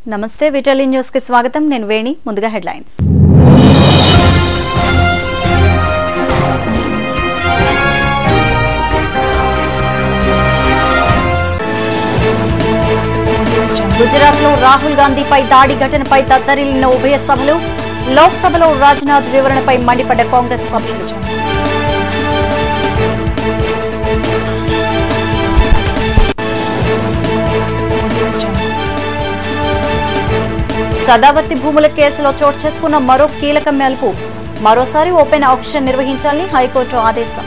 నమస్తే విటలీ న్యూస్ కి స్వాగతం నేను వేణి ముందుగా హెడ్లైన్స్ గుజరాత్ లో రాహుల్ గాంధీపై దాడి ఘటనపై దద్దరిల్లిన ఉభయ సభలు లోక్సభలో రాజ్నాథ్ వివరణపై మండిపడ్డ కాంగ్రెస్ సభ్యులు సదావర్తి భూముల కేసులో చోటు చేసుకున్న మరో కీలక మెలుపు మరోసారి ఓపెన్ ఆప్షన్ నిర్వహించాలని హైకోర్టు ఆదేశం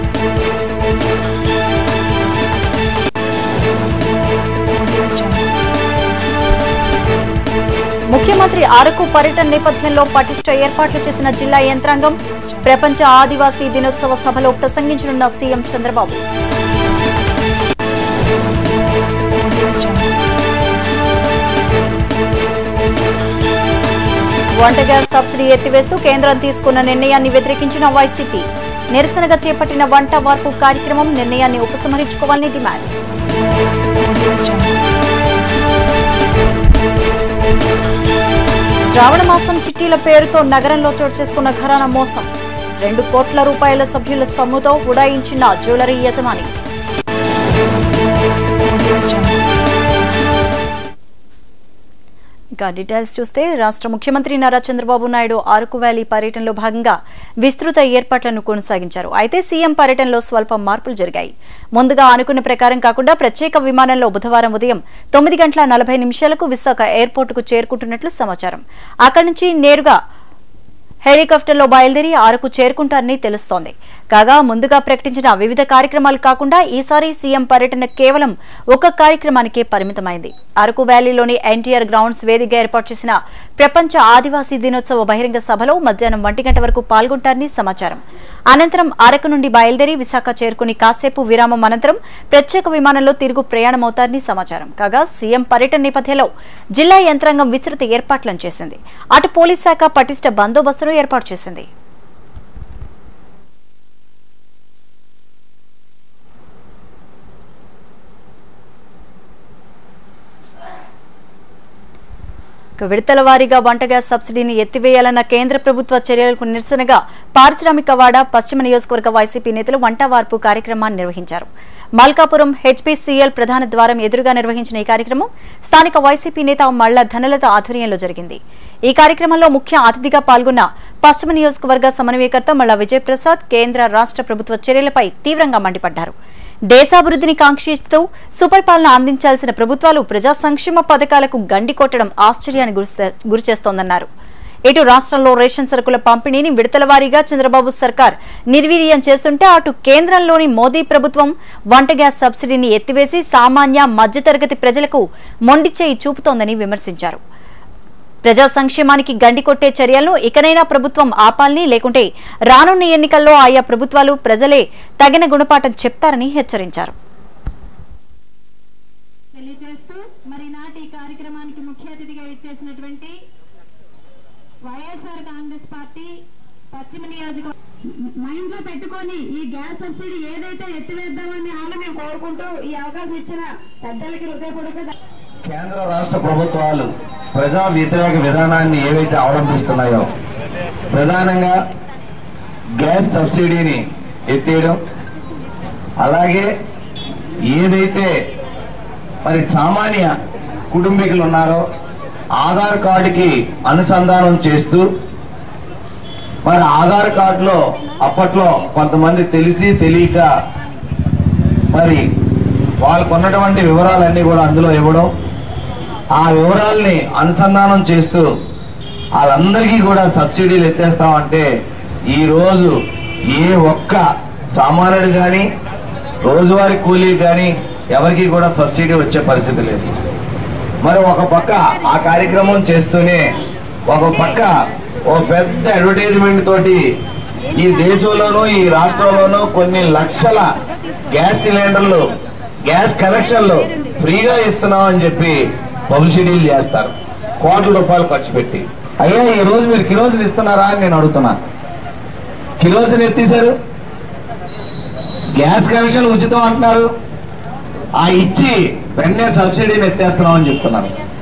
ముఖ్యమంత్రి అరకు పర్యటన నేపథ్యంలో పటిష్ట ఏర్పాట్లు చేసిన జిల్లా యంత్రాంగం ప్రపంచ ఆదివాసీ దినోత్సవ సభలో ప్రసంగించనున్న సీఎం చంద్రబాబు వంట గ్యాస్ సబ్సిడీ ఎత్తివేస్తూ కేంద్రం తీసుకున్న నిర్ణయాన్ని వ్యతిరేకించిన వైసీపీ నిరసనగా చేపట్టిన వంట వార్పు కార్యక్రమం నిర్ణయాన్ని ఉపసంహరించుకోవాలని డిమాండ్ శ్రావణ మాసం చిట్టీల పేరుతో నగరంలో చోటు చేసుకున్న ఘరానా మోసం రెండు కోట్ల రూపాయల సభ్యుల సొమ్ముతో ఉడాయించిన జ్యువెలరీ యజమాని ఇక డీటెయిల్స్ చూస్తే రాష్ట్ర ముఖ్యమంత్రి నారా చంద్రబాబు నాయుడు అరకు వ్యాలీ పర్యటనలో భాగంగా విస్తృత ఏర్పాట్లను కొనసాగించారు అయితే సీఎం పర్యటనలో స్వల్ప మార్పులు జరిగాయి ముందుగా అనుకున్న ప్రకారం కాకుండా ప్రత్యేక విమానంలో బుధవారం ఉదయం తొమ్మిది గంటల నలభై నిమిషాలకు విశాఖ ఎయిర్పోర్టుకు చేరుకుంటున్నట్లు సమాచారం అక్కడి నుంచి నేరుగా హెలికాప్టర్లో బయలుదేరి అరకు చేరుకుంటారని తెలుస్తోంది కాగా ముందుగా ప్రకటించిన వివిధ కార్యక్రమాలు కాకుండా ఈసారి సీఎం పర్యటన కేవలం ఒక కార్యక్రమానికే పరిమితమైంది అరకు వ్యాలీలోని ఎన్టీఆర్ గ్రౌండ్స్ వేదికగా ఏర్పాటు చేసిన ప్రపంచ ఆదివాసీ దినోత్సవ బహిరంగ సభలో మధ్యాహ్నం ఒంటి గంట వరకు పాల్గొంటారని సమాచారం అనంతరం అరకు నుండి బయలుదేరి విశాఖ చేరుకుని కాసేపు విరామం అనంతరం ప్రత్యేక విమానంలో తిరుగు ప్రయాణమవుతారని సమాచారం కాగా సీఎం పర్యటన నేపథ్యంలో జిల్లా యంత్రాంగం విస్తృత ఏర్పాట్లను చేసింది అటు పోలీస్ శాఖ పటిష్ట బందోబస్తును ఏర్పాటు చేసింది ఇక విడతల వారీగా వంట గ్యాస్ సబ్సిడీని ఎత్తివేయాలన్న కేంద్ర ప్రభుత్వ చర్యలకు నిరసనగా పారిశ్రామిక వాడ పశ్చిమ నియోజకవర్గ వైసీపీ నేతలు వంట వార్పు కార్యక్రమాన్ని నిర్వహించారు మల్కాపురం హెచ్పీసీఎల్ ప్రధాన ద్వారం ఎదురుగా నిర్వహించిన ఈ కార్యక్రమం స్థానిక వైసీపీ నేత మళ్ల ధనలత ఆధ్వర్యంలో జరిగింది ఈ కార్యక్రమంలో ముఖ్య అతిథిగా పాల్గొన్న పశ్చిమ నియోజకవర్గ సమన్వయకర్త మళ్ల విజయప్రసాద్ కేంద్ర రాష్ట్ర ప్రభుత్వ చర్యలపై తీవ్రంగా మండిపడ్డారు దేశాభివృద్ధిని కాంక్షిస్తూ సుపరిపాలన అందించాల్సిన ప్రభుత్వాలు ప్రజా సంక్షేమ పథకాలకు గండి కొట్టడం ఆశ్చర్యాన్ని గురిసే- గురిచేస్తోందన్నారు ఇటు రాష్ట్రంలో రేషన్ సరుకుల పంపిణీని విడతల వారీగా చంద్రబాబు సర్కార్ నిర్వీర్యం చేస్తుంటే అటు కేంద్రంలోని మోదీ ప్రభుత్వం వంట గ్యాస్ సబ్సిడీని ఎత్తివేసి సామాన్య మధ్యతరగతి ప్రజలకు మొండి చేయి చూపుతోందని విమర్శించారు ప్రజా సంక్షేమానికి గండి కొట్టే చర్యలను ఇకనైనా ప్రభుత్వం ఆపాలని లేకుంటే రానున్న ఎన్నికల్లో ఆయా ప్రభుత్వాలు ప్రజలే తగిన గుణపాఠం చెప్తారని హెచ్చరించారు తెలియజేస్తూ మరి నాటి ఈ కార్యక్రమానికి ముఖ్య అతిథిగా ఇచ్చేసినటువంటి వైఎస్ఆర్ కాంగ్రెస్ పార్టీ పశ్చిమ నియోజకవర్గం మైండ్ లో పెట్టుకొని ఈ గ్యాస్ సబ్సిడీ ఏదైతే ఎత్తివేద్దామని ఆమె మేము కోరుకుంటూ ఈ అవకాశం ఇచ్చిన పెద్దలకి హృదయపూర్వక కేంద్ర రాష్ట్ర ప్రభుత్వాలు ప్రజా వ్యతిరేక విధానాన్ని ఏవైతే అవలంబిస్తున్నాయో ప్రధానంగా గ్యాస్ సబ్సిడీని ఎత్తేయడం అలాగే ఏదైతే మరి సామాన్య కుటుంబీకులు ఉన్నారో ఆధార్ కార్డుకి అనుసంధానం చేస్తూ మరి ఆధార్ కార్డులో అప్పట్లో కొంతమంది తెలిసి తెలియక మరి వాళ్ళకు ఉన్నటువంటి వివరాలన్నీ కూడా అందులో ఇవ్వడం ఆ వివరాల్ని అనుసంధానం చేస్తూ వాళ్ళందరికీ కూడా సబ్సిడీలు ఎత్తేస్తామంటే ఈరోజు ఏ ఒక్క సామాన్యుడు కానీ రోజువారీ కూలీ కానీ ఎవరికి కూడా సబ్సిడీ వచ్చే పరిస్థితి లేదు మరి ఒక పక్క ఆ కార్యక్రమం చేస్తూనే ఒక పక్క ఓ పెద్ద అడ్వర్టైజ్మెంట్ తోటి ఈ దేశంలోనూ ఈ రాష్ట్రంలోనూ కొన్ని లక్షల గ్యాస్ సిలిండర్లు గ్యాస్ కనెక్షన్లు ఫ్రీగా ఇస్తున్నాం అని చెప్పి పబ్లిసిటీలు చేస్తారు కోట్ల రూపాయలు ఖర్చు పెట్టి అయ్యా ఈ రోజు మీరు కిరోసిన్ ఇస్తున్నారా అని నేను అడుగుతున్నా కిరోసిన్ ఎత్తేసారు గ్యాస్ కనెక్షన్ ఉచితం అంటున్నారు ఆ ఇచ్చి వెంటనే సబ్సిడీని ఎత్తేస్తున్నాం అని చెప్తున్నారు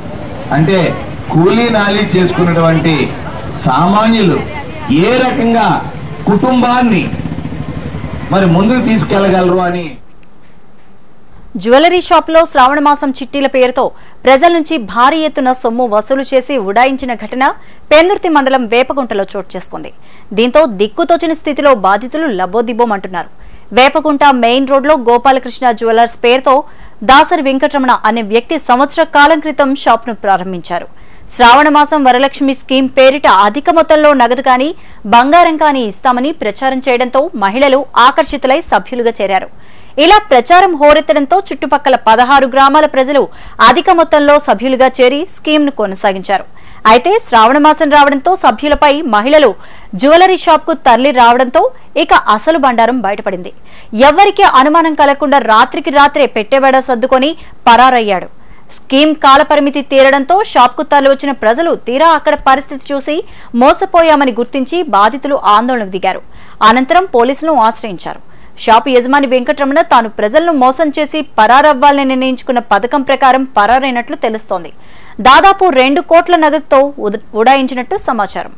అంటే కూలీ నాలి చేసుకున్నటువంటి సామాన్యులు ఏ రకంగా కుటుంబాన్ని మరి ముందుకు తీసుకెళ్లగలరు అని జ్యువెలరీ షాప్లో శ్రావణ మాసం చిట్టీల పేరుతో ప్రజల నుంచి భారీ ఎత్తున సొమ్ము వసూలు చేసి ఉడాయించిన ఘటన పెందుర్తి మండలం వేపగుంటలో చోటు చేసుకుంది దీంతో దిక్కుతోచని స్థితిలో బాధితులు లబోదిబ్బోమంటున్నారు వేపగుంట మెయిన్ రోడ్లో గోపాలకృష్ణ జ్యువెలర్స్ పేరుతో దాసరి వెంకటరమణ అనే వ్యక్తి సంవత్సర కాలం క్రితం షాప్ను ప్రారంభించారు శ్రావణ మాసం వరలక్ష్మి స్కీమ్ పేరిట అధిక మొత్తంలో నగదు కానీ బంగారం కానీ ఇస్తామని ప్రచారం చేయడంతో మహిళలు ఆకర్షితులై సభ్యులుగా చేరారు ఇలా ప్రచారం హోరెత్తడంతో చుట్టుపక్కల పదహారు గ్రామాల ప్రజలు అధిక మొత్తంలో సభ్యులుగా చేరి స్కీమ్ను కొనసాగించారు అయితే శ్రావణ మాసం రావడంతో సభ్యులపై మహిళలు జ్యువెలరీ షాప్కు తరలి రావడంతో ఇక అసలు బండారం బయటపడింది ఎవ్వరికీ అనుమానం కలగకుండా రాత్రికి రాత్రే పెట్టెబెడ సర్దుకొని పరారయ్యాడు స్కీమ్ కాలపరిమితి తీరడంతో షాప్కు తరలివచ్చిన ప్రజలు తీరా అక్కడ పరిస్థితి చూసి మోసపోయామని గుర్తించి బాధితులు ఆందోళనకు దిగారు అనంతరం పోలీసులను ఆశ్రయించారు షాపు యజమాని వెంకటరమణ తాను ప్రజలను మోసం చేసి పరారవ్వాలని నిర్ణయించుకున్న పథకం ప్రకారం పరారైనట్లు తెలుస్తోంది దాదాపు రెండు కోట్ల నగదుతో ఉద- ఉడాయించినట్టు సమాచారం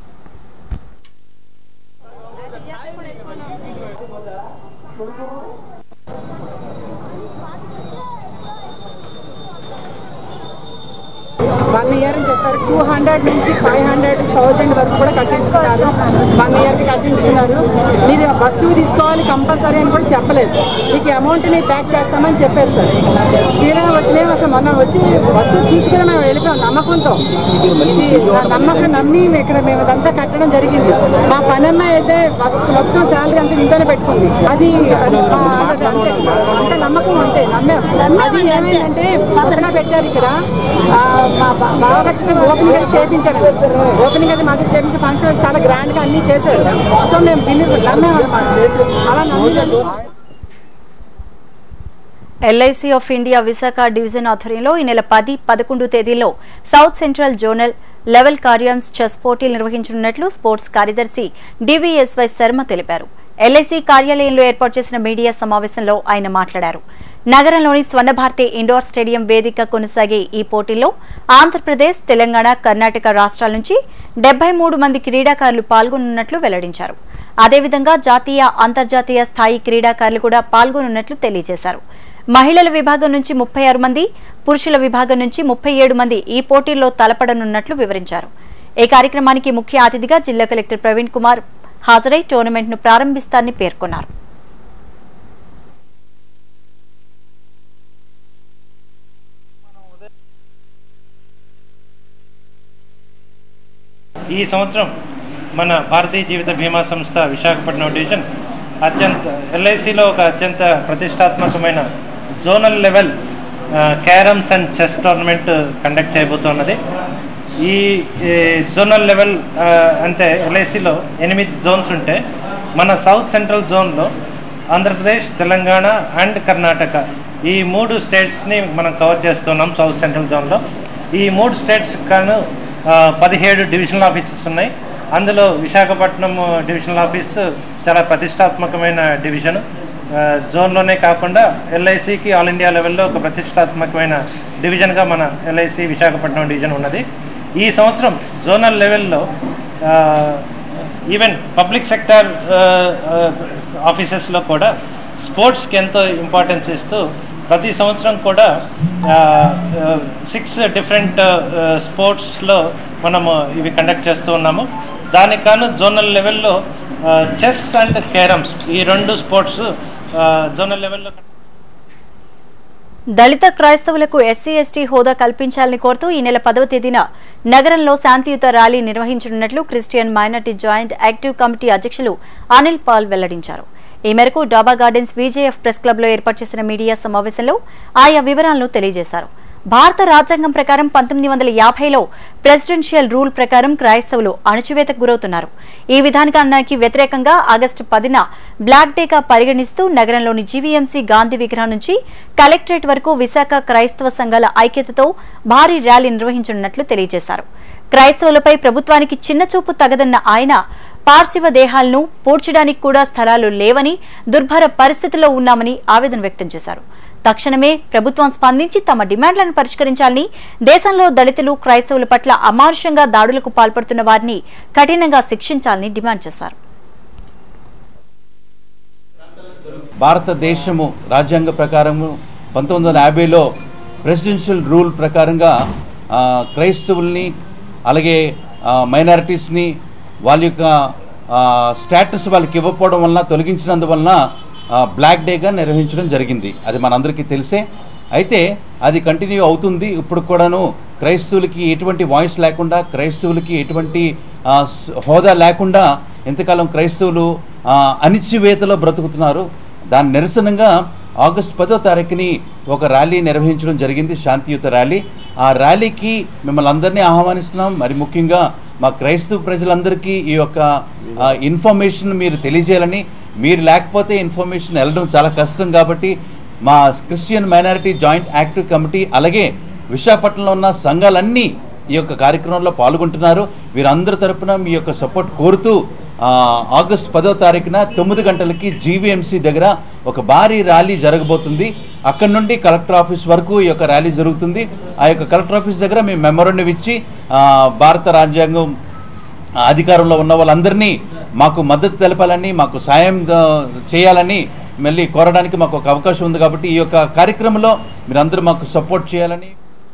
వన్ ఇయర్ అని చెప్పారు టూ హండ్రెడ్ నుంచి ఫైవ్ హండ్రెడ్ థౌజండ్ వరకు కూడా కట్టించుకున్నారు వన్ ఇయర్కి కట్టించుకున్నారు మీరు ఆ వస్తువు తీసుకోవాలి కంపల్సరీ అని కూడా చెప్పలేదు మీకు అమౌంట్ని ప్యాక్ చేస్తామని చెప్పారు సార్ తీరా వచ్చి మేము అసలు మొన్న వచ్చి వస్తువు చూసుకుని మేము వెళ్ళిపోయాం నమ్మకంతో ఇది నా నమ్మకం నమ్మి మేము ఇక్కడ మేము ఇదంతా కట్టడం జరిగింది మా పని అమ్మాయి అయితే మొత్తం- మొత్తం శాలరీ అంతా ఇంట్లోనే పెట్టుకుంది అది అది- ఆ, అది అంతే అంత నమ్మకం అంతే నమ్మాం అది ఏమైందంటే కొత్తగా పెట్టారు ఇక్కడ ఆ, మా బా- బాగా ఓపెనింగ్ అది చేయించారు ఓపెనింగ్ అది మాకు చేయించి ఫంక్షన్ చాలా గ్రాండ్ గా అన్ని చేశారు సో మేము బిలీవ్ నమ్మాం అనమాట అలా నమ్మినందుకు LIC of India Visakha division ఆధ్వర్యంలో ఈ నెల పది పదకొండు తేదీల్లో south central zonal level carroms chess పోటీలు నిర్వహించనున్నట్లు స్పోర్ట్స్ కార్యదర్శి డివిఎస్వై శర్మ తెలిపారు ఎల్ఐసి కార్యాలయంలో ఏర్పాటు చేసిన మీడియా సమావేశంలో ఆయన మాట్లాడారు నగరంలోని స్వర్ణభారతి ఇండోర్ స్టేడియం వేదిక కొనసాగే ఈ పోటీల్లో ఆంధ్రప్రదేశ్ తెలంగాణ కర్ణాటక రాష్ట్రాల నుంచి డెబ్బై మూడు మంది క్రీడాకారులు పాల్గొనున్నట్లు వెల్లడించారు అదేవిధంగా జాతీయ అంతర్జాతీయ స్థాయి క్రీడాకారులు కూడా పాల్గొనున్నట్లు తెలియజేశారు మహిళల విభాగం నుంచి ముప్పై ఆరు మంది పురుషుల విభాగం నుంచి ముప్పై ఏడు మంది ఈ పోటీల్లో తలపడనున్నట్లు వివరించారు ఈ కార్యక్రమానికి ముఖ్య అతిథిగా జిల్లా కలెక్టర్ ప్రవీణ్ కుమార్ హాజరై టోర్నమెంట్ను ప్రారంభిస్తారని పేర్కొన్నారు ఈ సంవత్సరం మన భారతీయ జీవిత బీమా సంస్థ విశాఖపట్నం డివిజన్ అత్యంత ఎల్ఐసిలో ఒక అత్యంత ప్రతిష్టాత్మకమైన zonal level carroms and chess tournament conduct చేయబోతున్నది ఈ ఈ జోనల్ లెవెల్ ఆ, అంటే ఎల్ఐసిలో ఎనిమిది జోన్స్ ఉంటే మన సౌత్ సెంట్రల్ జోన్లో ఆంధ్రప్రదేశ్ తెలంగాణ అండ్ కర్ణాటక ఈ మూడు స్టేట్స్ని మనం కవర్ చేస్తున్నాం సౌత్ సెంట్రల్ జోన్లో ఈ మూడు స్టేట్స్ కాను ఆ, పదిహేడు డివిజనల్ ఆఫీసెస్ ఉన్నాయి అందులో విశాఖపట్నం డివిజనల్ ఆఫీస్ చాలా ప్రతిష్టాత్మకమైన డివిజన్ ఆ, జోన్లోనే కాకుండా ఎల్ఐసికి ఆల్ ఇండియా లెవెల్లో ఒక ప్రతిష్టాత్మకమైన డివిజన్గా మన ఎల్ఐసి విశాఖపట్నం డివిజన్ ఉన్నది ఈ సంవత్సరం జోనల్ లెవెల్లో ఆ, ఈవెన్ పబ్లిక్ సెక్టర్ ఆఫీసెస్లో కూడా స్పోర్ట్స్కి ఎంతో ఇంపార్టెన్స్ ఇస్తూ ప్రతి సంవత్సరం కూడా సిక్స్ డిఫరెంట్ స్పోర్ట్స్లో మనము ఇవి కండక్ట్ చేస్తూ ఉన్నాము దానికి కాను జోనల్ లెవెల్లో చెస్ అండ్ క్యారమ్స్ ఈ రెండు స్పోర్ట్స్ జోనల్ లెవెల్లో దళిత క్రైస్తవులకు ఎస్సీ ఎస్టీ హోదా కల్పించాలని కోరుతూ ఈ నెల పదవ తేదీన నగరంలో శాంతియుత ర్యాలీ నిర్వహించనున్నట్లు Christian minority joint active committee అధ్యక్షులు అనిల్ పాల్ వెల్లడించారు ఈ మేరకు డాబా గార్డెన్స్ బీజేఎఫ్ ప్రెస్ క్లబ్లో ఏర్పాటు చేసిన మీడియా సమావేశంలో ఆయా వివరాలను తెలియజేశారు భారత రాజ్యాంగం ప్రకారం పంతొమ్మిది వందల యాభైలో ప్రెసిడెన్షియల్ రూల్ ప్రకారం క్రైస్తవులు అణచివేతకు గురవుతున్నారు ఈ విధానానికి వ్యతిరేకంగా ఆగస్టు పదిన బ్లాక్ డేగా పరిగణిస్తూ నగరంలోని జీవీఎంసీ గాంధీ విగ్రహం నుంచి కలెక్టరేట్ వరకు విశాఖ క్రైస్తవ సంఘాల ఐక్యతతో భారీ ర్యాలీ నిర్వహించనున్నట్లు తెలియజేశారు క్రైస్తవులపై ప్రభుత్వానికి చిన్న చూపు తగదన్న ఆయన పార్థివ దేహాలను పూడ్చడానికి కూడా స్థలాలు లేవని దుర్భర పరిస్థితిలో ఉన్నామని ఆవేదన వ్యక్తం చేశారు తక్షణమే ప్రభుత్వం స్పందించి తమ డిమాండ్లను పరిష్కరించాలని దేశంలో దళితులు క్రైస్తవుల పట్ల అమానుషంగా దాడులకు పాల్పడుతున్న వారిని కఠినంగా శిక్షించాలని డిమాండ్ చేశారు భారతదేశము రాజ్యాంగ ప్రకారము పంతొమ్మిది వందల యాభైలో ప్రెసిడెన్షియల్ రూల్ ప్రకారంగా ఆ, క్రైస్తవుల్ని అలాగే మైనారిటీస్ని వాళ్ళ యొక్క స్టేటస్ వాళ్ళకి ఇవ్వకపోవడం వలన తొలగించినందువలన బ్లాక్ డేగా నిర్వహించడం జరిగింది అది మనందరికీ తెలిసే అయితే అది కంటిన్యూ అవుతుంది ఇప్పుడు కూడాను క్రైస్తవులకి ఎటువంటి వాయిస్ లేకుండా క్రైస్తవులకి ఎటువంటి ఆ, స్- హోదా లేకుండా ఎంతకాలం క్రైస్తవులు ఆ, అనిశ్చివేతలో బ్రతుకుతున్నారు దాని నిరసనగా ఆగస్టు పదో తారీఖుని ఒక ర్యాలీ నిర్వహించడం జరిగింది శాంతియుత ర్యాలీ ఆ ర్యాలీకి మిమ్మల్ని అందరినీ ఆహ్వానిస్తున్నాం మరి ముఖ్యంగా మా క్రైస్తవ ప్రజలందరికీ ఈ యొక్క ఆ, ఇన్ఫర్మేషన్ మీరు తెలియజేయాలని మీరు లేకపోతే ఇన్ఫర్మేషన్ వెళ్ళడం చాలా కష్టం కాబట్టి మా Christian minority joint active committee అలాగే విశాఖపట్నంలో ఉన్న సంఘాలన్నీ ఈ యొక్క కార్యక్రమంలో పాల్గొంటున్నారు వీరందరి తరపున మీ యొక్క సపోర్ట్ కోరుతూ ఆ, ఆగస్టు పదో తారీఖున తొమ్మిది గంటలకి జీవీఎంసీ దగ్గర ఒక భారీ ర్యాలీ జరగబోతుంది అక్కడి నుండి కలెక్టర్ ఆఫీస్ వరకు ఈ యొక్క ర్యాలీ జరుగుతుంది ఆ యొక్క కలెక్టర్ ఆఫీస్ దగ్గర మేము మెమోరండం ఇచ్చి ఆ, భారత రాజ్యాంగం ఆ, అధికారంలో ఉన్న వాళ్ళందరినీ మాకు మద్దతు తెలపాలని మాకు సాయం ఆ, చేయాలని మళ్ళీ కోరడానికి మాకు ఒక అవకాశం ఉంది కాబట్టి ఈ యొక్క కార్యక్రమంలో మీరందరూ మాకు సపోర్ట్ చేయాలని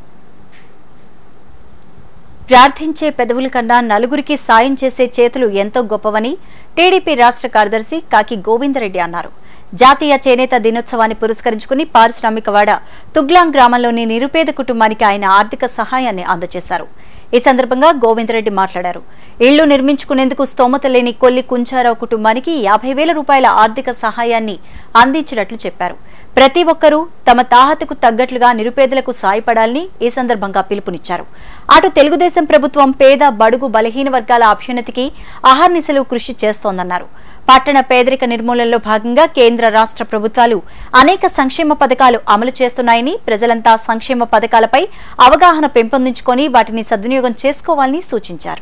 ప్రార్థించే పెదవుల కన్నా నలుగురికి సాయం చేసే చేతులు ఎంతో గొప్పవని టీడీపీ రాష్ట్ర కార్యదర్శి కాకి గోవిందరెడ్డి అన్నారు జాతీయ చేనేత దినోత్సవాన్ని పురస్కరించుకుని పారిశ్రామికవాడ తుగ్లాం గ్రామంలోని నిరుపేద కుటుంబానికి ఆయన ఆర్థిక సహాయాన్ని అందజేశారు ఈ సందర్భంగా గోవిందరెడ్డి మాట్లాడారు ఇళ్లు నిర్మించుకునేందుకు స్తోమత లేని కొల్లి కుంచారావు కుటుంబానికి యాభై వేల రూపాయల ఆర్థిక సహాయాన్ని అందించినట్లు చెప్పారు ప్రతి ఒక్కరూ తమ తాహతకు తగ్గట్లుగా నిరుపేదలకు సాయపడాలని ఈ సందర్భంగా పిలుపునిచ్చారు అటు తెలుగుదేశం ప్రభుత్వం పేద బడుగు బలహీన వర్గాల అభ్యున్నతికి అహర్నిశలు కృషి చేస్తోందన్నారు పట్టణ పేదరిక నిర్మూలనలో భాగంగా కేంద్ర రాష్ట్ర ప్రభుత్వాలు అనేక సంక్షేమ పథకాలు అమలు చేస్తున్నాయని ప్రజలంతా సంక్షేమ పథకాలపై అవగాహన పెంపొందించుకొని వాటిని సద్వినియోగం చేసుకోవాలని సూచించారు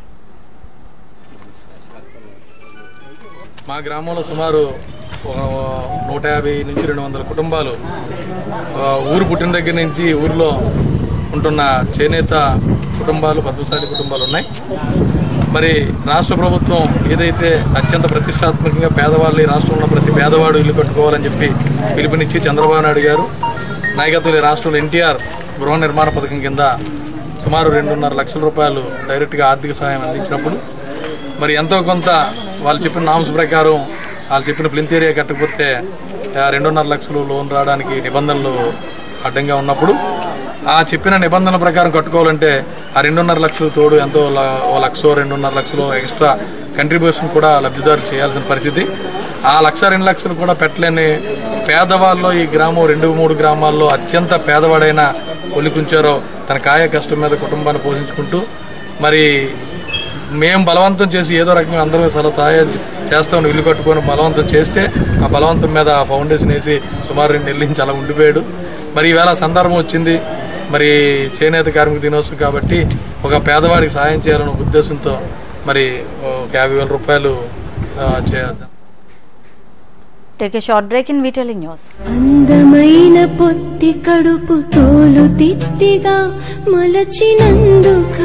మా గ్రామంలో సుమారు ఒక నూట యాభై నుంచి రెండు వందల కుటుంబాలు ఆ, ఊరు పుట్టిన దగ్గర నుంచి ఊరిలో ఉంటున్న చేనేత కుటుంబాలు పద్మశాలి కుటుంబాలు ఉన్నాయి మరి రాష్ట్ర ప్రభుత్వం ఏదైతే అత్యంత ప్రతిష్టాత్మకంగా పేదవాళ్ళు ఈ రాష్ట్రంలో ప్రతి పేదవాడు ఇల్లు కట్టుకోవాలని చెప్పి పిలుపునిచ్చి చంద్రబాబు నాయుడు గారు నాయకత్వంలో ఈ రాష్ట్రంలో ఎన్టీఆర్ గృహ నిర్మాణ పథకం కింద సుమారు రెండున్నర లక్షల రూపాయలు డైరెక్ట్గా ఆర్థిక సహాయం అందించినప్పుడు మరి ఎంతో కొంత వాళ్ళు చెప్పిన నామ్స్ ప్రకారం వాళ్ళు చెప్పిన ప్లింత్ ఏరియా కట్టకపోతే ఆ, రెండున్నర లక్షలు లోన్ రావడానికి నిబంధనలు అడ్డంగా ఉన్నప్పుడు ఆ చెప్పిన నిబంధనల ప్రకారం కట్టుకోవాలంటే ఆ రెండున్నర లక్షలు తోడు ఎంతో ల- ఓ లక్షో రెండున్నర లక్షలు ఎక్స్ట్రా కంట్రిబ్యూషన్ కూడా లబ్ధిదారు చేయాల్సిన పరిస్థితి ఆ లక్ష రెండు లక్షలు కూడా పెట్టలేని పేదవాళ్ళు ఈ గ్రామం రెండు మూడు గ్రామాల్లో అత్యంత పేదవాడైన ఒలికుంచారో తన కాయ కష్టం మీద కుటుంబాన్ని పోషించుకుంటూ మరి మేము బలవంతం చేసి ఏదో రకంగా అందరూ సల సహాయం చేస్తామని ఇల్లు కట్టుకొని బలవంతం చేస్తే ఆ బలవంతం మీద ఆ ఫౌండేషన్ వేసి సుమారు రెండు నెలల నుంచి అలా ఉండిపోయాడు మరి ఈవేళ సందర్భం వచ్చింది మరి చేనేత కార్మిక దినోత్సవం కాబట్టి ఒక పేదవాడికి సహాయం చేయాలనే ఒక ఉద్దేశంతో మరి ఒక యాభై వేల రూపాయలు ఆ, చేద్దాం take a short break in వీటెలి న్యూస్ అందమైన పొత్తి కడుపు తోలు తిత్తిగా మలచినందుక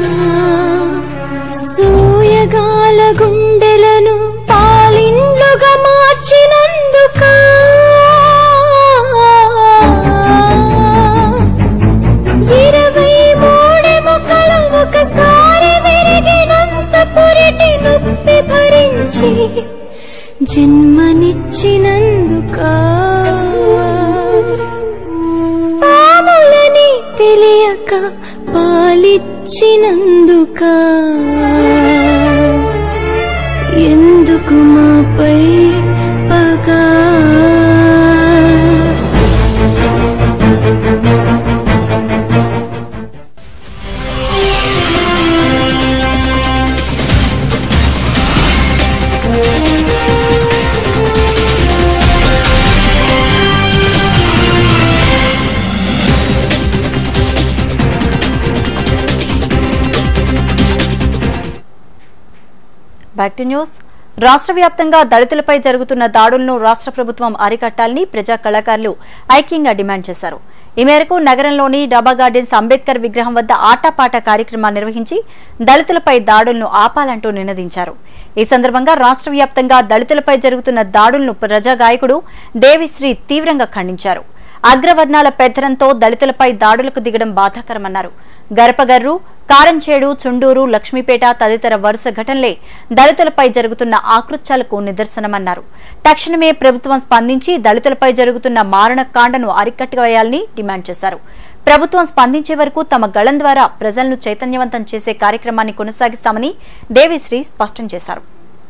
సోయగాల గుండెలను పాలిండ్లుగా మార్చినందుక ఇరవై మూడెముకలు ఒకసారి విరిగినంత పురిటి నొప్పి భరించి జన్మనిచ్చినందుక పాములని తెలియక పాలిచ్చినందుక ఎందుకు మాపై పగా బ్యాక్ టు న్యూస్ రాష్ట్ర వ్యాప్తంగా దళితులపై జరుగుతున్న దాడులను రాష్ట్ర ప్రభుత్వం అరికట్టాలని ప్రజా కళాకారులు ఐక్యంగా డిమాండ్ చేశారు ఈ మేరకు నగరంలోని డబా గార్డెన్స్ అంబేద్కర్ విగ్రహం వద్ద ఆటపాట కార్యక్రమాన్ని నిర్వహించి దళితులపై దాడులను ఆపాలంటూ నినదించారు ఈ సందర్భంగా రాష్ట్ర వ్యాప్తంగా దళితులపై జరుగుతున్న దాడులను ప్రజా గాయకుడు దేవిశ్రీ తీవ్రంగా ఖండించారు అగ్రవర్ణాల పెత్తనంతో దళితులపై దాడులకు దిగడం బాధాకరమన్నారు గరపగర్రు కారంచేడు చుండూరు లక్ష్మీపేట తదితర వరుస ఘటనలే దళితులపై జరుగుతున్న ఆకృత్యాలకు నిదర్శనమన్నారు తక్షణమే ప్రభుత్వం స్పందించి దళితులపై జరుగుతున్న మారణకాండను అరికట్టవేయాలని డిమాండ్ చేశారు ప్రభుత్వం స్పందించే వరకు తమ గళం ద్వారా ప్రజలను చైతన్యవంతం చేసే కార్యక్రమాన్ని కొనసాగిస్తామని దేవిశ్రీ స్పష్టం చేశారు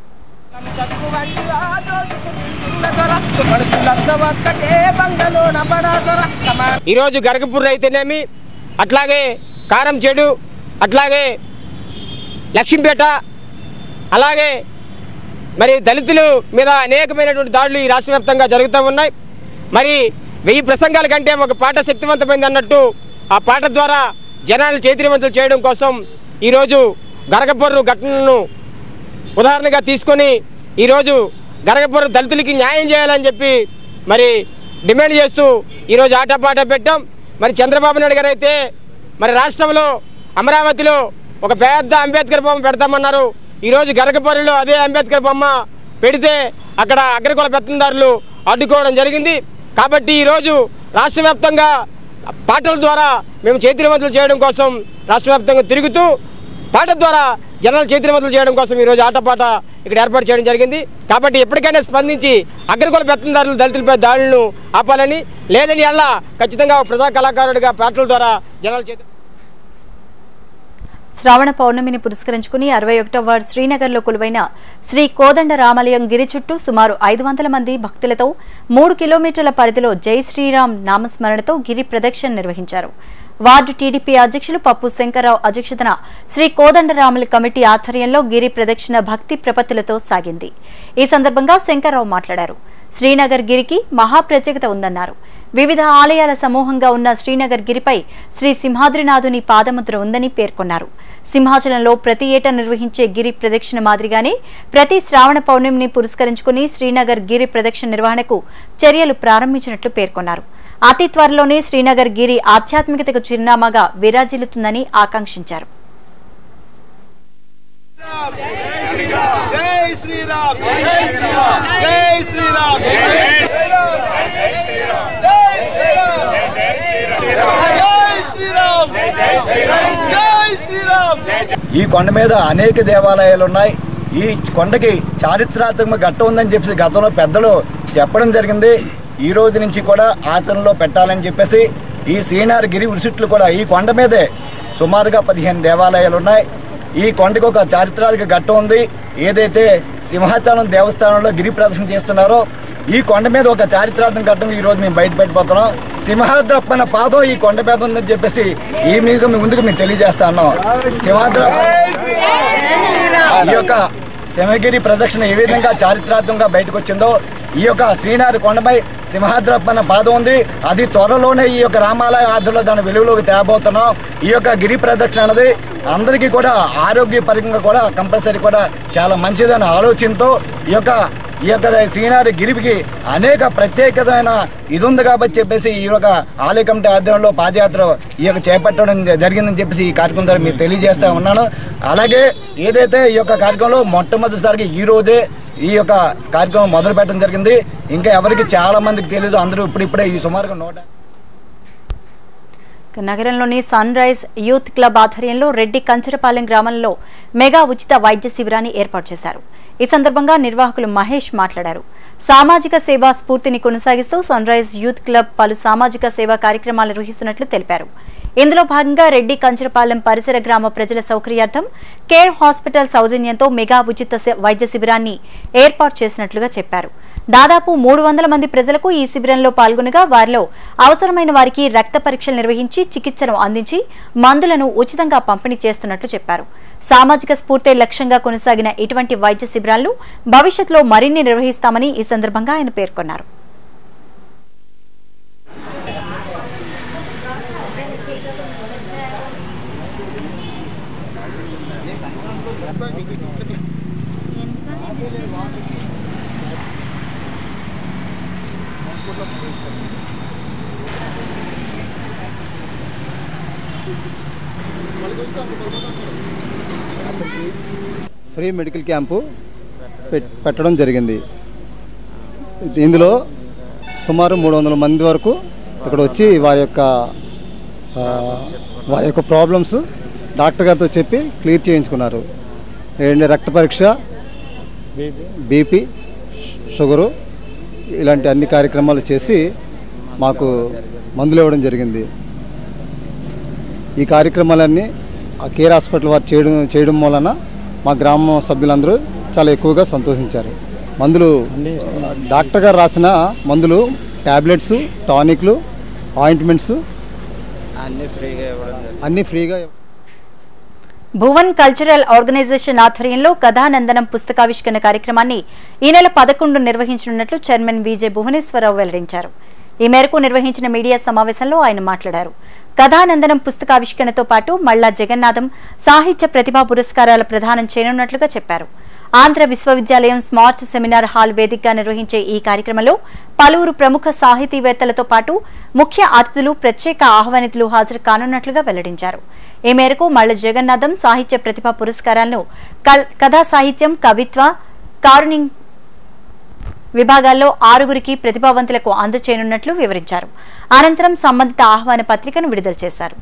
ఈరోజు గరగపూర్ అయితేనేమి అట్లాగే కారం చెడు అట్లాగే లక్ష్మీపేట అలాగే మరి దళితులు మీద అనేకమైనటువంటి దాడులు ఈ రాష్ట్ర వ్యాప్తంగా జరుగుతూ ఉన్నాయి మరి వెయ్యి ప్రసంగాల కంటే ఒక పాట శక్తివంతమైంది అన్నట్టు ఆ పాట ద్వారా జనాలను చైతన్యవంతులు చేయడం కోసం ఈరోజు గరగపూర్ ఘటనను ఉదాహరణగా తీసుకొని ఈరోజు గరగపూర్ దళితులకి న్యాయం చేయాలని చెప్పి మరి డిమాండ్ చేస్తూ ఈరోజు ఆటపాట పెట్టాం మరి చంద్రబాబు నాయుడు గారు అయితే మరి రాష్ట్రంలో అమరావతిలో ఒక పెద్ద అంబేద్కర్ బొమ్మ పెడతామన్నారు ఈరోజు గరగపూరిలో అదే అంబేద్కర్ బొమ్మ పెడితే అక్కడ అగ్రకుల పెత్తందారులు అడ్డుకోవడం జరిగింది కాబట్టి ఈరోజు రాష్ట్ర వ్యాప్తంగా పాటల ద్వారా మేము చైతన్యవంతులు చేయడం కోసం రాష్ట్ర వ్యాప్తంగా తిరుగుతూ పాట ద్వారా జనాలు చైతన్యవంతులు చేయడం కోసం ఈరోజు ఆటపాట ఇక్కడ ఏర్పాటు చేయడం జరిగింది కాబట్టి ఎప్పటికైనా స్పందించి అగ్రకుల పెత్తందారులు దళితులపై దాడులను ఆపాలని లేదని అలా ఖచ్చితంగా ఒక ప్రజా కళాకారుడిగా పాటల ద్వారా జనాలు చైతన్య శ్రావణ పౌర్ణమిని పురస్కరించుకుని అరవై ఒకటో వార్డు శ్రీనగర్లో కొలువైన శ్రీ కోదండ రామాలయం గిరి చుట్టూ సుమారు ఐదు వందల మంది భక్తులతో మూడు కిలోమీటర్ల పరిధిలో జై శ్రీరామ్ నామస్మరణతో గిరి ప్రదక్షిణ నిర్వహించారు వార్డు టీడీపీ అధ్యక్షులు పప్పు శంకర్రావు అధ్యక్షతన శ్రీ కోదండరాముల కమిటీ ఆధ్వర్యంలో గిరి ప్రదక్షిణ భక్తి ప్రపత్తులతో సాగింది ఈ సందర్భంగా శంకర్రావు మాట్లాడారు శ్రీనగర్ గిరికి మహా ప్రత్యేకత ఉందన్నారు వివిధ ఆలయాల సమూహంగా ఉన్న శ్రీనగర్ గిరిపై శ్రీ సింహాద్రినాథుని పాదముద్ర ఉందని పేర్కొన్నారు సింహాచలంలో ప్రతి ఏటా నిర్వహించే గిరి ప్రదక్షిణ మాదిరిగానే ప్రతి శ్రావణ పౌర్ణమిని పురస్కరించుకుని శ్రీనగర్ గిరి ప్రదక్షిణ నిర్వహణకు చర్యలు ప్రారంభించినట్లు పేర్కొన్నారు అతి త్వరలోనే శ్రీనగర్ గిరి ఆధ్యాత్మికతకు చిరునామాగా విరాజిల్లుతుందని ఆకాంక్షించారు జై శ్రీరామ్ జై శ్రీరామ్ జై శ్రీరామ్ జై శ్రీరామ్ జై శ్రీరామ్ జై శ్రీరామ్ ఈ కొండ మీద అనేక దేవాలయాలు ఉన్నాయి ఈ కొండకి చారిత్రాత్మక ఘట్టం ఉందని చెప్పేసి గతంలో పెద్దలు చెప్పడం జరిగింది ఈ రోజు నుంచి కూడా ఆచరణలో పెట్టాలని చెప్పేసి ఈ శ్రీనారి గిరి ఉరుసుట్లు కూడా ఈ కొండ మీదే సుమారుగా పదిహేను దేవాలయాలు ఉన్నాయి ఈ కొండకి ఒక చారిత్రాత్మక ఘట్టం ఉంది ఏదైతే సింహాచలం దేవస్థానంలో గిరి ప్రదర్శన చేస్తున్నారో ఈ కొండ మీద ఒక చారిత్రాత్మక ఘట్టం ఈ రోజు మేము బయట పెట్టిపోతున్నాం సింహాద్రప్పన పాదం ఈ కొండ మీద ఉందని చెప్పేసి ఈ మీకు మీ ముందుకు మేము తెలియజేస్తా ఉన్నాం సింహాద్రప్ప ఈ యొక్క సింహగిరి ప్రదక్షిణ ఏ విధంగా చారిత్రాత్మకంగా బయటకు వచ్చిందో ఈ యొక్క శ్రీనారి కొండపై సింహాద్రప్పన్న పాదం ఉంది అది త్వరలోనే ఈ యొక్క రామాలయ ఆధ్వర్యంలో దాని వెలుగులోకి తేబోతున్నాం ఈ యొక్క గిరి ప్రదక్షిణ అనేది అందరికీ కూడా ఆరోగ్యపరంగా కూడా కంపల్సరీ కూడా చాలా మంచిదన్న ఆలోచనతో ఈ యొక్క ఈ యొక్క శ్రీనారి గిరికి అనేక ప్రత్యేకమైన ఇది ఉంది కాబట్టి చెప్పేసి ఈ యొక్క ఆలయ కమిటీ ఆధ్వర్యంలో పాదయాత్ర ఈ యొక్క చేపట్టడం జ- జరిగిందని చెప్పేసి ఈ కార్యక్రమం ద్వారా మీకు తెలియజేస్తా ఉన్నాను అలాగే ఏదైతే ఈ యొక్క కార్యక్రమంలో మొట్టమొదటిసారిగా ఈ రోజే ఈ యొక్క కార్యక్రమం మొదలు పెట్టడం జరిగింది ఇంకా ఎవరికి చాలా మందికి తెలియదు అందరూ ఇప్పుడిప్పుడే ఈ సుమారుగా నూట నగరంలోని సన్ రైజ్ యూత్ క్లబ్ ఆధ్వర్యంలో రెడ్డి కంచరపాలెం గ్రామంలో మెగా ఉచిత వైద్య శిబిరాన్ని ఏర్పాటు చేశారు ఈ సందర్భంగా నిర్వాహకులు మహేష్ మాట్లాడారు సామాజిక సేవా స్ఫూర్తిని కొనసాగిస్తూ సన్ రైజ్ యూత్ క్లబ్ పలు సామాజిక సేవా కార్యక్రమాలు నిర్వహిస్తున్నట్లు తెలిపారు ఇందులో భాగంగా రెడ్డి కంచరపాలెం పరిసర గ్రామ ప్రజల సౌకర్యార్థం కేర్ హాస్పిటల్ సౌజన్యంతో మెగా ఉచిత శి- వైద్య శిబిరాన్ని ఏర్పాటు చేసినట్లుగా చెప్పారు దాదాపు మూడు వందల మంది ప్రజలకు ఈ శిబిరంలో పాల్గొనగా వారిలో అవసరమైన వారికి రక్త పరీక్షలు నిర్వహించి చికిత్సను అందించి మందులను ఉచితంగా పంపిణీ చేస్తున్నట్లు చెప్పారు సామాజిక స్ఫూర్తే లక్ష్యంగా కొనసాగిన ఇటువంటి వైద్య శిబిరాలను భవిష్యత్తులో మరిన్ని నిర్వహిస్తామని ఈ సందర్భంగా ఆయన పేర్కొన్నారు ఎంత ఫ్రీ మెడికల్ క్యాంపు పెట్- పెట్టడం జరిగింది ఇందులో సుమారు మూడు వందల మంది వరకు ఇక్కడ వచ్చి వారి యొక్క ఆ, వారి యొక్క ప్రాబ్లమ్స్ డాక్టర్ గారితో చెప్పి క్లియర్ చేయించుకున్నారు ఏంటి రక్త పరీక్ష బీపీ షుగరు ఇలాంటి అన్ని కార్యక్రమాలు చేసి మాకు మందులు ఇవ్వడం జరిగింది ఈ కార్యక్రమాలన్నీ ఆ కేర్ హాస్పిటల్ వారు చేయడం చేయడం వలన మా గ్రామ సభ్యులందరూ చాలా ఎక్కువగా సంతోషించారు మందులు డాక్టర్ గారు రాసిన మందులు ట్యాబ్లెట్స్ టానిక్లు ఆయింట్మెంట్స్ అన్ని ఫ్రీగా ఇవ్వడం జరుగుతుంది. అన్నీ ఫ్రీగా భువన్ కల్చరల్ ఆర్గనైజేషన్ ఆధ్వర్యంలో కథానందనం పుస్తకావిష్కరణ కార్యక్రమాన్ని ఈ నెల పదకొండు నిర్వహించనున్నట్లు చైర్మన్ విజే భువనేశ్వరరావు వెల్లడించారు ఈ మేరకు నిర్వహించిన మీడియా సమావేశంలో ఆయన మాట్లాడారు కథానందనం పుస్తకావిష్కరణతో పాటు మల్లా జగన్నాథం సాహిత్య ప్రతిభా పురస్కారాల ప్రదానం చేయనున్నట్లుగా చెప్పారు ఆంధ్ర విశ్వవిద్యాలయం స్మార్ట్ సెమినార్ హాల్ వేదికగా నిర్వహించే ఈ కార్యక్రమంలో పలువురు ప్రముఖ సాహితీవేత్తలతో పాటు ముఖ్య అతిథులు ప్రత్యేక ఆహ్వానితులు హాజరు కానున్నట్లుగా వెల్లడించారు ఈ మేరకు మల్ల జగన్నాథం సాహిత్య ప్రతిభా పురస్కారాలను కల్- కథా సాహిత్యం కవిత్వ కారుణింగ్ విభాగాల్లో ఆరుగురికి ప్రతిభావంతులకు అందచేయనున్నట్లు వివరించారు అనంతరం సంబంధిత ఆహ్వాన పత్రికను విడుదల చేశారు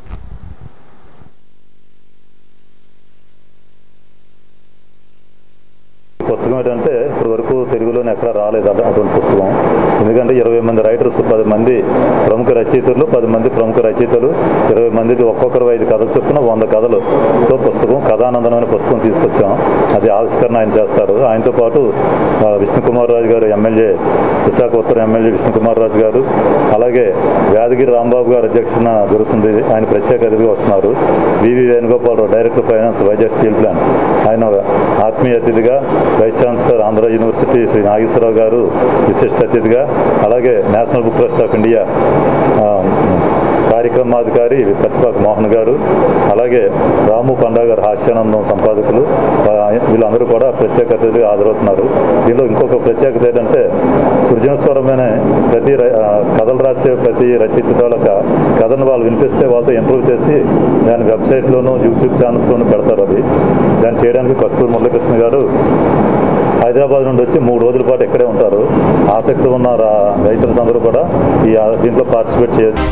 పుస్తకం ఏంటంటే ఇప్పటి వరకు తెలుగులోనే ఎక్కడ రాలేదు అట- అటువంటి పుస్తకం ఎందుకంటే ఇరవై మంది రైటర్స్ పది మంది ప్రముఖ రచయితలు పది మంది ప్రముఖ రచయితలు ఇరవై మందిది ఒక్కొక్కరు ఐదు కథలు చొప్పున వంద కథలతో పుస్తకం కథానందనం అనే పుస్తకం తీసుకొచ్చాం అది ఆవిష్కరణ ఆయన చేస్తారు ఆయనతో పాటు ఆ, విష్ణుకుమార్ రాజు గారు ఎమ్మెల్యే విశాఖ ఉత్తర ఎమ్మెల్యే విష్ణుకుమార్ రాజు గారు అలాగే యాదగిరి రాంబాబు గారు అధ్యక్షన జరుగుతుంది ఆయన ప్రత్యేక అతిథిగా వస్తున్నారు VV Venugopalarao director finance Vizag steel plant ఆయన ఆత్మీయ అతిథిగా vice chancellor Andhra university Shri Nageswararao garu విశిష్ట అతిథిగా అలాగే national book trust of India ఆ, కార్యక్రమాధికారి పత్తిపాక మోహన్ గారు అలాగే రాము పండా గారు హాస్యానందం సంపాదకులు ఆ, వీళ్ళందరూ కూడా ప్రత్యేక అతిథిగా హాజరవుతున్నారు దీనిలో ఇంకొక ప్రత్యేకత ఏంటంటే సృజనస్వరమైన ప్రతి ర- ఆ, కథలు రాసే ప్రతి రచయిత తాలూకా కథను వాళ్ళు వినిపిస్తే వాళ్ళతో ఇంప్రూవ్ చేసి దాని వెబ్సైట్లోను యూట్యూబ్ ఛానల్స్లోనూ పెడతారు అది దాన్ని చేయడానికి కస్తూరి మురళీకృష్ణ గారు హైదరాబాద్ నుండి వచ్చి మూడు రోజుల పాటు ఇక్కడే ఉంటారు ఆసక్తి ఉన్న రా- రైటర్స్ అందరూ కూడా ఈ ఆ- దీంట్లో పార్టిసిపేట్ చేయొచ్చు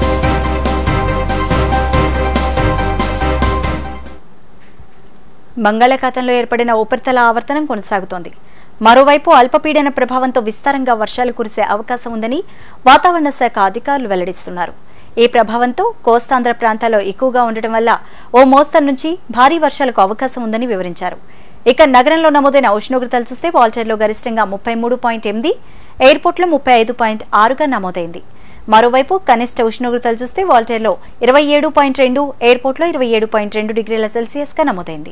బంగాళాఖాతంలో ఏర్పడిన ఉపరితల ఆవర్తనం కొనసాగుతోంది మరోవైపు అల్పపీడన ప్రభావంతో విస్తారంగా వర్షాలు కురిసే అవకాశం ఉందని వాతావరణ శాఖ అధికారులు వెల్లడిస్తున్నారు ఈ ప్రభావంతో కోస్తాంధ్ర ప్రాంతాల్లో ఎక్కువగా ఉండటం వల్ల ఓ మోస్తరు నుంచి భారీ వర్షాలకు అవకాశం ఉందని వివరించారు ఇక నగరంలో నమోదైన ఉష్ణోగ్రతలు చూస్తే వాల్టర్లో గరిష్టంగా ముప్పై మూడు పాయింట్ ఎనిమిది ఎయిర్పోర్ట్లో ముప్పై ఐదు పాయింట్ ఆరుగా నమోదైంది మరోవైపు కనిష్ట ఉష్ణోగ్రతలు చూస్తే వాల్టర్లో ఇరవై ఏడు పాయింట్ రెండు ఎయిర్పోర్ట్లో ఇరవై ఏడు పాయింట్ రెండు డిగ్రీల సెల్సియస్గా నమోదైంది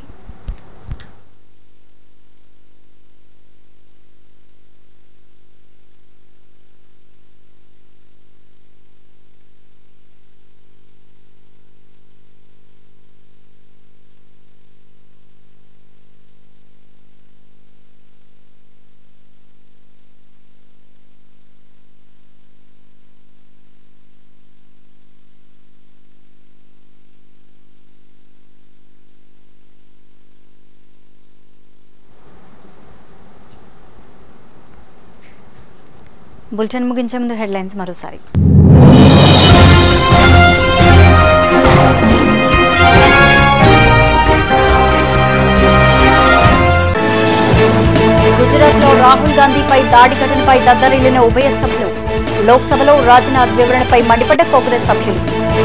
బులెటిన్ ముగించే ముందు హెడ్లైన్స్ మరోసారి గుజరాత్ లో రాహుల్ గాంధీపై దాడి ఘటనపై దద్దరిల్లిన ఉభయ సభలు లోక్సభలో రాజ్నాథ్ వివరణపై మండిపడ్డ కాంగ్రెస్ సభ్యులు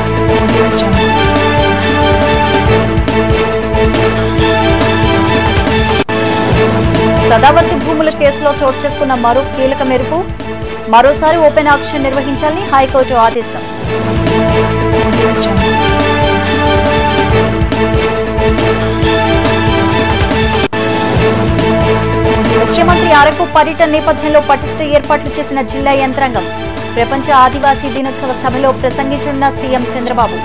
సదావర్తి భూముల కేసులో చోటు చేసుకున్న మరో కీలక మెరుపు మరోసారి ఓపెన్ ఆక్షన్ నిర్వహించాలని హైకోర్టు ఆదేశం ముఖ్యమంత్రి అరకు పర్యటన నేపథ్యంలో పటిష్ట ఏర్పాట్లు చేసిన జిల్లా యంత్రాంగం ప్రపంచ ఆదివాసీ దినోత్సవ సభలో ప్రసంగించనున్న సీఎం చంద్రబాబు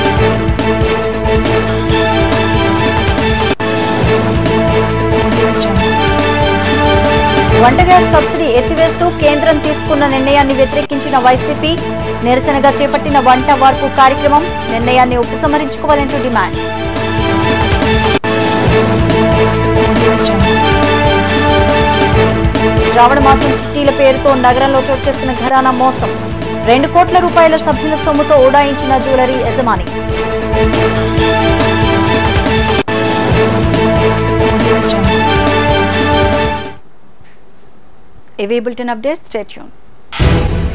Thank you. వంట గ్యాస్ సబ్సిడీ ఎత్తివేస్తూ కేంద్రం తీసుకున్న నిర్ణయాన్ని వ్యతిరేకించిన వైసీపీ నిరసనగా చేపట్టిన వంట వార్పు కార్యక్రమం నిర్ణయాన్ని ఉపసంహరించుకోవాలంటూ డిమాండ్ శ్రావణ మాసం చిట్టీల పేరుతో నగరంలో చోటు చేసుకున్న ఘరానా మోసం రెండు కోట్ల రూపాయల సభ్యుల సొమ్ముతో ఉడాయించిన జ్యువెలరీ యజమాని ఇవి బులెటిన్ అప్డేట్ స్టేట్యూన్